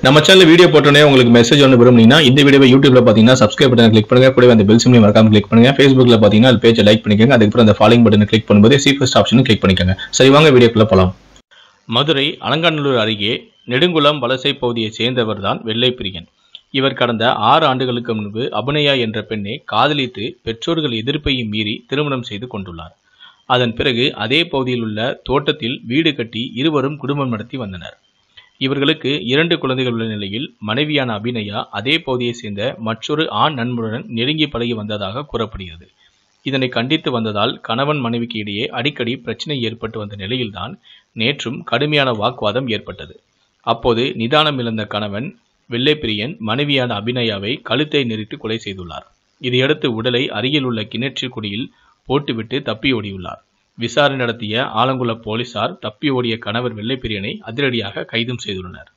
நம்ம channel video போட்டோன்னே உங்களுக்கு மெசேஜ் ஒன்று விரும்புனீங்கன்னா இந்த வீடியோவை யூடியூப்ல பார்த்தீங்கன்னா சப்ஸ்கிரைப் பட்டன் கிளிக் பண்ணுங்க கூடவே அந்த பெல் சிம்லையும் மறக்காம கிளிக் பண்ணுங்க ஃபேஸ்புக்ல பார்த்தீங்கன்னா அது பேஜை லைக் பண்ணிக்கோங்க அதுக்கப்புறம் அந்த ஃபாலோயிங் பட்டனை கிளிக் பண்ணும்போது சி ஃபர்ஸ்ட் ஆப்ஷனும் கிளிக் பண்ணிக்கோங்க சரி வாங்க வீடியோக்குள்ள போலாம் மதுரை அலங்காநல்லூர் அருகே நெடுங்குளம் வலசை பகுதியைச் சேர்ந்தவர் தான் வெள்ளைப்பிரியன் இவர் கடந்த ஆறு ஆண்டுகளுக்கு முன்பு அபிநயா என்ற பெண்ணை காதலித்து பெற்றோர்கள் எதிர்ப்பையும் மீறி திருமணம் செய்து கொண்டுள்ளார் அதன் பிறகு அதே பகுதியில் உள்ள தோட்டத்தில் வீடு கட்டி இருவரும் குடும்பம் நடத்தி வந்தனர் இவர்களுக்கு இரண்டு குழந்தைகள் உள்ள நிலையில் மனைவியான அபிநயா அதே பகுதியைச் சேர்ந்த மற்றொரு ஆண் நண்பருடன் நெருங்கி பழகி வந்ததாக கூறப்படுகிறது இதனை கண்டித்து வந்ததால் கணவன் மனைவிக்கு இடையே அடிக்கடி பிரச்சனை ஏற்பட்டு வந்த நிலையில்தான் நேற்றும் கடுமையான வாக்குவாதம் ஏற்பட்டது அப்போது நிதானம் இழந்த கணவன் வெள்ளைப்பிரியன் மனைவியான அபிநயாவை கழுத்தை நெரித்து கொலை செய்துள்ளார் இதையடுத்து உடலை அருகில் உள்ள கிணற்றில் குடியில் போட்டுவிட்டு தப்பி ஓடியுள்ளார் விசாரணை நடத்திய ஆலங்குளம் போலீசார் தப்பி ஓடிய கணவர் வெள்ளைப்பிரியனை அதிரடியாக கைதும் செய்துள்ளனர்